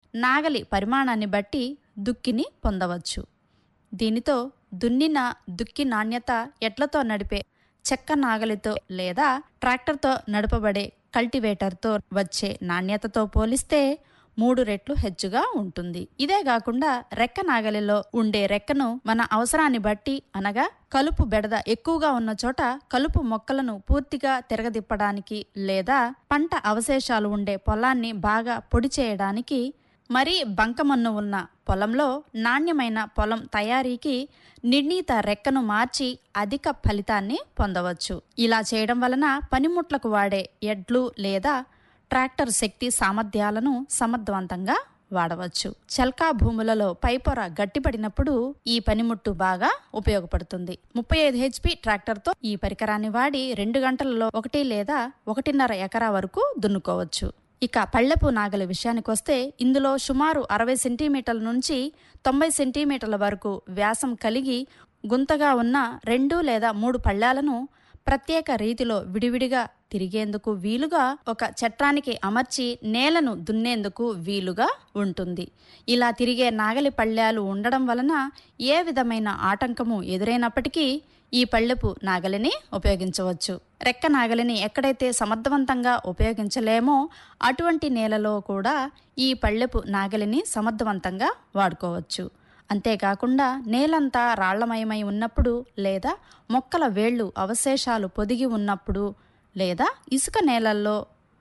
నాగలి పరిమాణాన్ని బట్టి దుక్కిని పొందవచ్చు దీనితో దున్నిన దుక్కి నాణ్యత ఎడ్లతో నడిపే చెక్క నాగలితో లేదా ట్రాక్టర్తో నడపబడే కల్టివేటర్తో వచ్చే నాణ్యతతో పోలిస్తే మూడు రెట్లు హెచ్చుగా ఉంటుంది ఇదే కాకుండా రెక్క నాగలిలో ఉండే రెక్కను మన అవసరాన్ని బట్టి అనగా కలుపు బెడద ఎక్కువగా ఉన్న చోట కలుపు మొక్కలను పూర్తిగా తిరగదిప్పడానికి లేదా పంట అవశేషాలు ఉండే పొలాన్ని బాగా పొడి చేయడానికి మరీ బంకమన్ను ఉన్న పొలంలో నాణ్యమైన పొలం తయారీకి నిర్ణీత రెక్కను మార్చి అధిక ఫలితాన్ని పొందవచ్చు ఇలా చేయడం వలన పనిముట్లకు వాడే ఎడ్లు లేదా ట్రాక్టర్ శక్తి సామర్థ్యాలను సమర్థవంతంగా వాడవచ్చు చల్కా భూములలో పైపొర గట్టిపడినప్పుడు ఈ పనిముట్టు బాగా ఉపయోగపడుతుంది ముప్పై ఐదు హెచ్పి ట్రాక్టర్తో ఈ పరికరాన్ని వాడి రెండు గంటలలో ఒకటి లేదా ఒకటిన్నర ఎకరా వరకు దున్నుకోవచ్చు ఇక పళ్ళెపు నాగలి విషయానికొస్తే ఇందులో సుమారు అరవై సెంటీమీటర్ల నుంచి తొంభై సెంటీమీటర్ల వరకు వ్యాసం కలిగి గుంతగా ఉన్న రెండు లేదా మూడు పళ్ళాలను ప్రత్యేక రీతిలో విడివిడిగా తిరిగేందుకు వీలుగా ఒక చట్రానికి అమర్చి నేలను దున్నేందుకు వీలుగా ఉంటుంది ఇలా తిరిగే నాగలి పళ్ళాలు ఉండడం వలన ఏ విధమైన ఆటంకము ఎదురైనప్పటికీ ఈ పళ్ళెపు నాగలిని ఉపయోగించవచ్చు రెక్క నాగలిని ఎక్కడైతే సమర్థవంతంగా ఉపయోగించలేమో అటువంటి నేలలో కూడా ఈ పళ్ళెపు నాగలిని సమర్థవంతంగా వాడుకోవచ్చు అంతేకాకుండా నేలంతా రాళ్లమయమై ఉన్నప్పుడు లేదా మొక్కల వేళ్ళు అవశేషాలు పొదిగి ఉన్నప్పుడు లేదా ఇసుక నేలల్లో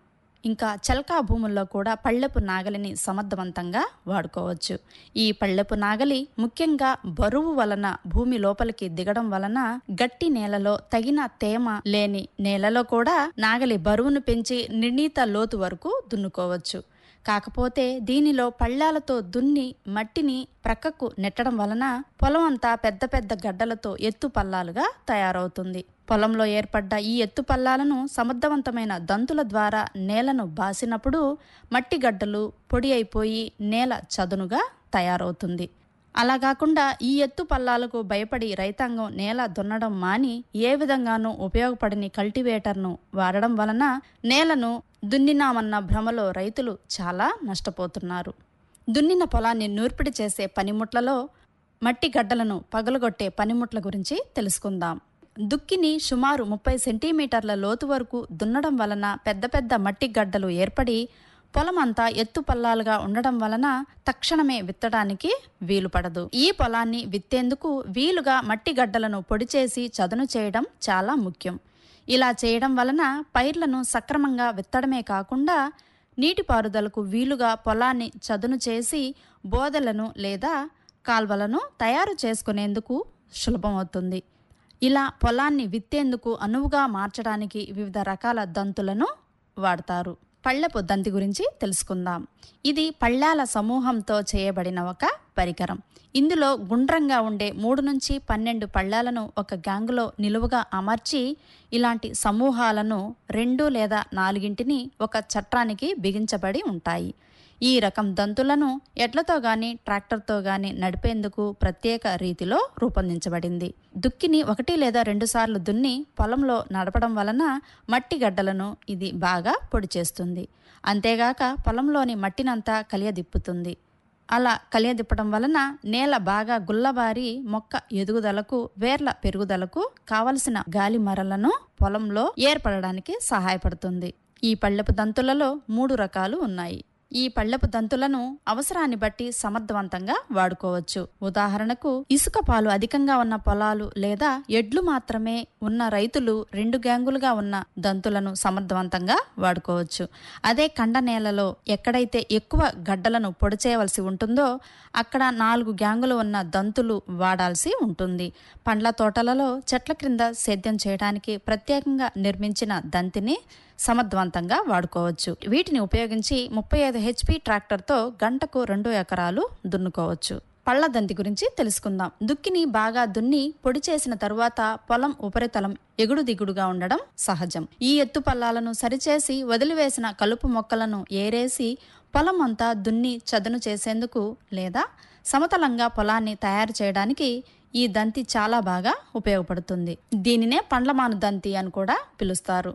ఇంకా చల్కా భూముల్లో కూడా పళ్ళెపు నాగలిని సమర్థవంతంగా వాడుకోవచ్చు ఈ పళ్ళెపు నాగలి ముఖ్యంగా బరువు వలన భూమి లోపలికి దిగడం వలన గట్టి నేలలో తగిన తేమ లేని నేలలో కూడా నాగలి బరువును పెంచి నిర్ణీత లోతు వరకు దున్నుకోవచ్చు కాకపోతే దీనిలో పళ్ళాలతో దున్ని మట్టిని ప్రక్కకు నెట్టడం వలన పొలం అంతా పెద్ద పెద్ద గడ్డలతో ఎత్తు పల్లాలుగా తయారవుతుంది పొలంలో ఏర్పడ్డ ఈ ఎత్తు పల్లాలను సమర్థవంతమైన దంతుల ద్వారా నేలను బాసినప్పుడు మట్టి గడ్డలు పొడి అయిపోయి నేల చదునుగా తయారవుతుంది అలా కాకుండా ఈ ఎత్తు పల్లాలకు భయపడి రైతాంగం నేల దున్నడం మాని ఏ విధంగానూ ఉపయోగపడని కల్టివేటర్ను వాడడం వలన నేలను దున్నినామన్న భ్రమలో రైతులు చాలా నష్టపోతున్నారు దున్నిన పొలాన్ని నూర్పిడి చేసే పనిముట్లలో మట్టి గడ్డలను పగలగొట్టే పనిముట్ల గురించి తెలుసుకుందాం దుక్కిని సుమారు ముప్పై సెంటీమీటర్ల లోతు వరకు దున్నడం వలన పెద్ద పెద్ద మట్టి గడ్డలు ఏర్పడి పొలమంతా ఎత్తు పల్లాలుగా ఉండడం వలన తక్షణమే విత్తడానికి వీలు పడదు ఈ పొలాన్ని విత్తేందుకు వీలుగా మట్టి గడ్డలను పొడి చేసి చదును చేయడం చాలా ముఖ్యం ఇలా చేయడం వలన పైర్లను సక్రమంగా విత్తడమే కాకుండా నీటిపారుదలకు వీలుగా పొలాన్ని చదును చేసి బోదలను లేదా కాల్వలను తయారు చేసుకునేందుకు సులభమవుతుంది ఇలా పొలాన్ని విత్తేందుకు అనువుగా మార్చడానికి వివిధ రకాల దంతులను వాడతారు పళ్ళెపు దంతి గురించి తెలుసుకుందాం ఇది పళ్ళాల సమూహంతో చేయబడిన ఒక పరికరం ఇందులో గుండ్రంగా ఉండే మూడు నుంచి పన్నెండు పళ్ళాలను ఒక గ్యాంగులో నిలువుగా అమర్చి ఇలాంటి సమూహాలను రెండు లేదా నాలుగింటిని ఒక చట్రానికి బిగించబడి ఉంటాయి ఈ రకం దంతులను ఎడ్లతో గాని ట్రాక్టర్తో గాని నడిపేందుకు ప్రత్యేక రీతిలో రూపొందించబడింది దుక్కిని ఒకటి లేదా రెండు సార్లు దున్ని పొలంలో నడపడం వలన మట్టి గడ్డలను ఇది బాగా పొడి చేస్తుంది అంతేగాక పొలంలోని మట్టినంతా కలియదిప్పుతుంది అలా కలియదిప్పడం వలన నేల బాగా గుల్లబారి మొక్క ఎదుగుదలకు వేర్ల పెరుగుదలకు కావలసిన గాలి మరలను పొలంలో ఏర్పడడానికి సహాయపడుతుంది ఈ పళ్ళెపు దంతులలో మూడు రకాలు ఉన్నాయి ఈ పళ్ళెపు దంతులను అవసరాన్ని బట్టి సమర్థవంతంగా వాడుకోవచ్చు ఉదాహరణకు ఇసుక పాలు అధికంగా ఉన్న పొలాలు లేదా ఎడ్లు మాత్రమే ఉన్న రైతులు రెండు గ్యాంగులుగా ఉన్న దంతులను సమర్థవంతంగా వాడుకోవచ్చు అదే కండ నేలలో ఎక్కడైతే ఎక్కువ గడ్డలను పొడి చేయవలసి ఉంటుందో అక్కడ నాలుగు గ్యాంగులు ఉన్న దంతులు వాడాల్సి ఉంటుంది పండ్ల తోటలలో చెట్ల క్రింద సేద్యం చేయడానికి ప్రత్యేకంగా నిర్మించిన దంతిని సమర్థవంతంగా వాడుకోవచ్చు వీటిని ఉపయోగించి ముప్పై ఐదు హెచ్పి ట్రాక్టర్తో గంటకు రెండు ఎకరాలు దున్నుకోవచ్చు పళ్ళ దంతి గురించి తెలుసుకుందాం దుక్కిని బాగా దున్ని పొడి చేసిన తరువాత పొలం ఉపరితలం ఎగుడు దిగుడుగా ఉండడం సహజం ఈ ఎత్తు పల్లాలను సరిచేసి వదిలివేసిన కలుపు మొక్కలను ఏరేసి పొలం అంతా దున్ని చదును చేసేందుకు లేదా సమతలంగా పొలాన్ని తయారు చేయడానికి ఈ దంతి చాలా బాగా ఉపయోగపడుతుంది దీనినే పండ్లమాను దంతి అని కూడా పిలుస్తారు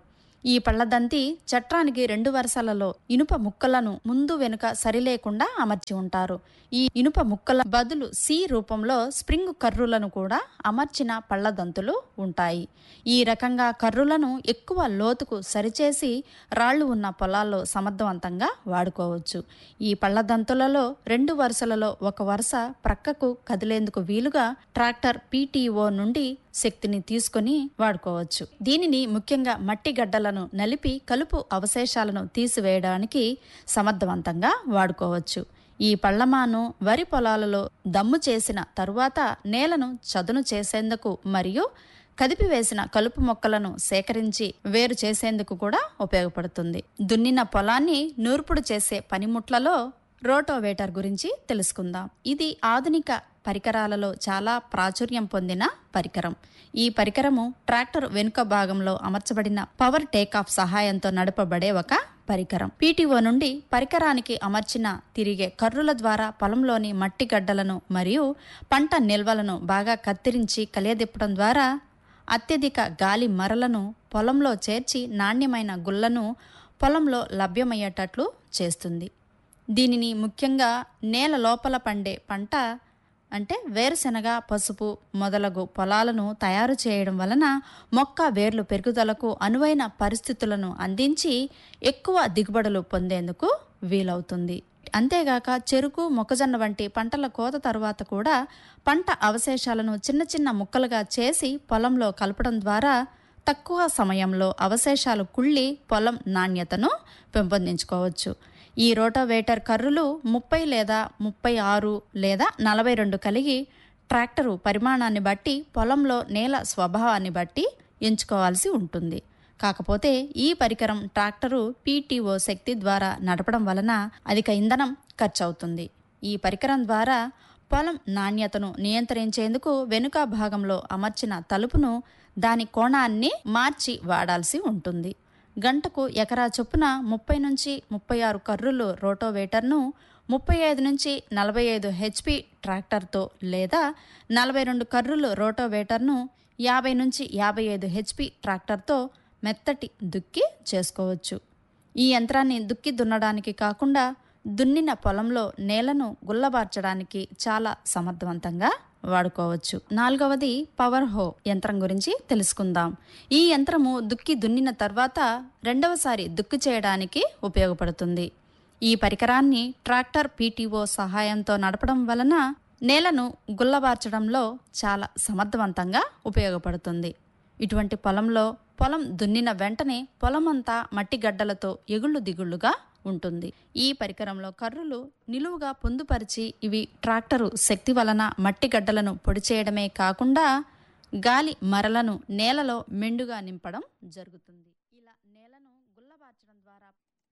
ఈ పళ్ళదంతి చట్రానికి రెండు వరుసలలో ఇనుప ముక్కలను ముందు వెనుక సరిలేకుండా అమర్చి ఉంటారు ఈ ఇనుప ముక్కల బదులు సి రూపంలో స్ప్రింగ్ కర్రులను కూడా అమర్చిన పళ్ళదంతులు ఉంటాయి ఈ రకంగా కర్రులను ఎక్కువ లోతుకు సరిచేసి రాళ్లు ఉన్న పొలాల్లో సమర్థవంతంగా వాడుకోవచ్చు ఈ పళ్ళదంతులలో రెండు వరుసలలో ఒక వరుస ప్రక్కకు కదిలేందుకు వీలుగా ట్రాక్టర్ పీటీఓ నుండి శక్తిని తీసుకొని వాడుకోవచ్చు దీనిని ముఖ్యంగా మట్టి గడ్డలను నలిపి కలుపు అవశేషాలను తీసివేయడానికి సమర్థవంతంగా వాడుకోవచ్చు ఈ పళ్ళమాను వరి పొలాలలో దమ్ము చేసిన తరువాత నేలను చదును చేసేందుకు మరియు కదిపివేసిన కలుపు మొక్కలను సేకరించి వేరు చేసేందుకు కూడా ఉపయోగపడుతుంది దున్నిన పొలాన్ని నూర్పుడు చేసే పనిముట్లలో రోటోవేటర్ గురించి తెలుసుకుందాం ఇది ఆధునిక పరికరాలలో చాలా ప్రాచుర్యం పొందిన పరికరం ఈ పరికరము ట్రాక్టర్ వెనుక భాగంలో అమర్చబడిన పవర్ టేకాఫ్ సహాయంతో నడపబడే ఒక పరికరం పీటీఓ నుండి పరికరానికి అమర్చిన తిరిగే కర్రుల ద్వారా పొలంలోని మట్టి గడ్డలను మరియు పంట నిల్వలను బాగా కత్తిరించి కలియదిప్పడం ద్వారా అత్యధిక గాలి మరలను పొలంలో చేర్చి నాణ్యమైన గుళ్లను పొలంలో లభ్యమయ్యేటట్లు చేస్తుంది దీనిని ముఖ్యంగా నేల లోపల పండే పంట అంటే వేరుశెనగ పసుపు మొదలగు పొలాలను తయారు చేయడం వలన మొక్క వేర్లు పెరుగుదలకు అనువైన పరిస్థితులను అందించి ఎక్కువ దిగుబడులు పొందేందుకు వీలవుతుంది అంతేగాక చెరుకు మొక్కజొన్న వంటి పంటల కోత తర్వాత కూడా పంట అవశేషాలను చిన్న చిన్న ముక్కలుగా చేసి పొలంలో కలపడం ద్వారా తక్కువ సమయంలో అవశేషాలు కుళ్ళి పొలం నాణ్యతను పెంపొందించుకోవచ్చు ఈ రోటోవేటర్ కర్రులు ముప్పై లేదా ముప్పై ఆరు లేదా నలభై రెండు కలిగి ట్రాక్టరు పరిమాణాన్ని బట్టి పొలంలో నేల స్వభావాన్ని బట్టి ఎంచుకోవాల్సి ఉంటుంది కాకపోతే ఈ పరికరం ట్రాక్టరు పీటీఓ శక్తి ద్వారా నడపడం వలన అధిక ఇంధనం ఖర్చవుతుంది ఈ పరికరం ద్వారా పొలం నాణ్యతను నియంత్రించేందుకు వెనుక భాగంలో అమర్చిన తలుపును దాని కోణాన్ని మార్చి వాడాల్సి ఉంటుంది గంటకు ఎకరా చొప్పున ముప్పై నుంచి ముప్పై ఆరు కర్రులు రోటోవేటర్ను ముప్పై ఐదు నుంచి నలభై ఐదు హెచ్పి ట్రాక్టర్తో లేదా నలభై రెండు కర్రులు రోటోవేటర్ను యాభై నుంచి యాభై ఐదు హెచ్పి ట్రాక్టర్తో మెత్తటి దుక్కి చేసుకోవచ్చు ఈ యంత్రాన్ని దుక్కి దున్నడానికి కాకుండా దున్నిన పొలంలో నేలను గుల్లబార్చడానికి చాలా సమర్థవంతంగా వాడుకోవచ్చు నాలుగవది పవర్ హో యంత్రం గురించి తెలుసుకుందాం ఈ యంత్రము దుక్కి దున్నిన తర్వాత రెండవసారి దుక్కి చేయడానికి ఉపయోగపడుతుంది ఈ పరికరాన్ని ట్రాక్టర్ పీటీఓ సహాయంతో నడపడం వలన నేలను గుల్లబార్చడంలో చాలా సమర్థవంతంగా ఉపయోగపడుతుంది ఇటువంటి పొలంలో పొలం దున్నిన వెంటనే పొలమంతా మట్టి గడ్డలతో ఎగుళ్ళు దిగుళ్ళుగా ఉంటుంది ఈ పరికరంలో కర్రులు నిలువుగా పొందుపరిచి ఇవి ట్రాక్టరు శక్తి వలన మట్టి గడ్డలను పొడి చేయడమే కాకుండా గాలి మరలను నేలలో మెండుగా నింపడం జరుగుతుంది ఇలా నేలను గుల్లబార్చడం ద్వారా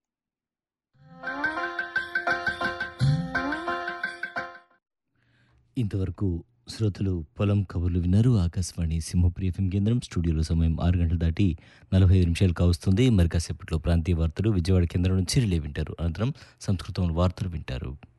ఇంతవరకు శ్రోతలు పొలం కబుర్లు విన్నారు ఆకాశవాణి సింహపురి ఎఫ్ఎం కేంద్రం స్టూడియోలో సమయం ఆరు గంటలు దాటి నలభై ఐదు నిమిషాలు కావస్తుంది మరి కాసేపట్లో ప్రాంతీయ వార్తలు విజయవాడ కేంద్రం నుంచి రిలే వింటారు అనంతరం సంస్కృతం వార్తలు వింటారు